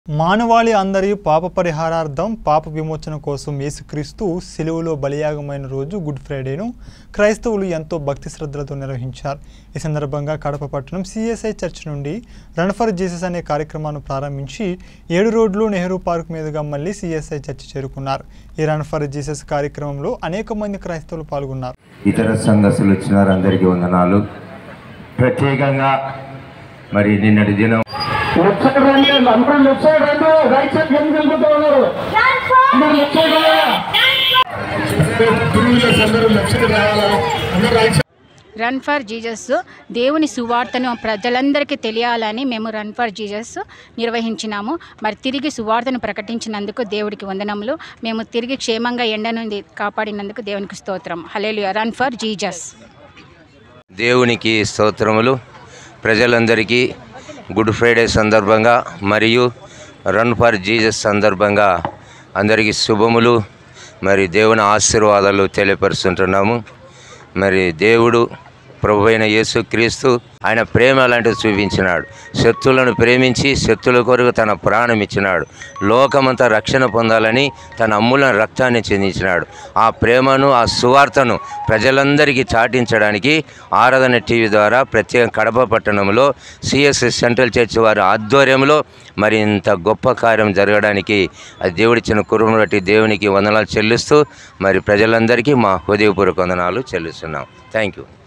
మానవాళి అందరి పాప పరిహారార్థం పాప విమోచన కోసం యేసుక్రీస్తు సెలువులో బలియాగమైన రోజు గుడ్ ఫ్రైడేను క్రైస్తవులు ఎంతో భక్తి శ్రద్ధలతో నిర్వహించారు ఈ సందర్భంగా కడప పట్టణం సిఎస్ఐ చర్చ్ నుండి రన్ ఫర్ జీసస్ అనే కార్యక్రమాన్ని ప్రారంభించి ఏడు రోడ్లు నెహ్రూ పార్క్ మీదుగా మళ్ళీ సిఎస్ఐ చర్చ్ చేరుకున్నారు ఈ రన్ ఫర్ జీసస్ కార్యక్రమంలో అనేక మంది క్రైస్తవులు పాల్గొన్నారు ఇతర సంఘస్థులు వచ్చినారు అందరికీ వందనాలు ప్రత్యేకంగా మరి నిన్నటి దినం లెఫ్ట్ సైడ్ రండి అందరూ లెఫ్ట్ సైడ్ రండి రైట్ సైడ్ ఎందుకు వెళ్ళిపోతూ ఉన్నారు అందరూ లెఫ్ట్ సైడ్ గురువులు అందరూ లెఫ్ట్ సైడ్ రావాలా అందరూ right side run for Jesus దేవుని సువార్తను ప్రజలందరికీ తెలియాలని మేము రన్ ఫర్ జీజస్ నిర్వహించినాము మరి తిరిగి సువార్తను ప్రకటించినందుకు దేవుడికి వందనములు మేము తిరిగి క్షేమంగా ఎండ నుండి కాపాడినందుకు దేవునికి స్తోత్రం హలేలుయ రన్ ఫర్ జీజస్ దేవునికి స్తోత్రములు ప్రజలందరికీ గుడ్ ఫ్రైడే సందర్భంగా మరియు రన్ ఫర్ జీసస్ సందర్భంగా అందరికీ శుభములు మరి దేవుని ఆశీర్వాదాలు తెలియపరుస్తుంటున్నాము మరి దేవుడు ప్రభు అయిన యేసుక్రీస్తు ఆయన ప్రేమ అలాంటిది చూపించినాడు శత్రులను ప్రేమించి శత్రుల కొరకు తన ప్రాణం ఇచ్చినాడు లోకమంతా రక్షణ పొందాలని తన అమ్ముల రక్తాన్ని చెందించినాడు ఆ ప్రేమను ఆ సువార్తను ప్రజలందరికీ చాటించడానికి ఆరాధన టీవీ ద్వారా ప్రత్యేక కడప పట్టణంలో సిఎస్ఎస్ సెంట్రల్ చర్చ్ వారి ఆధ్వర్యంలో మరి ఇంత గొప్ప కార్యం జరగడానికి అది దేవుడిచ్చిన కురుమును బట్టి దేవునికి వందనాలు చెల్లిస్తూ మరి ప్రజలందరికీ మా హృదయపూర్వక వందనాలు చెల్లిస్తున్నాం థ్యాంక్ యూ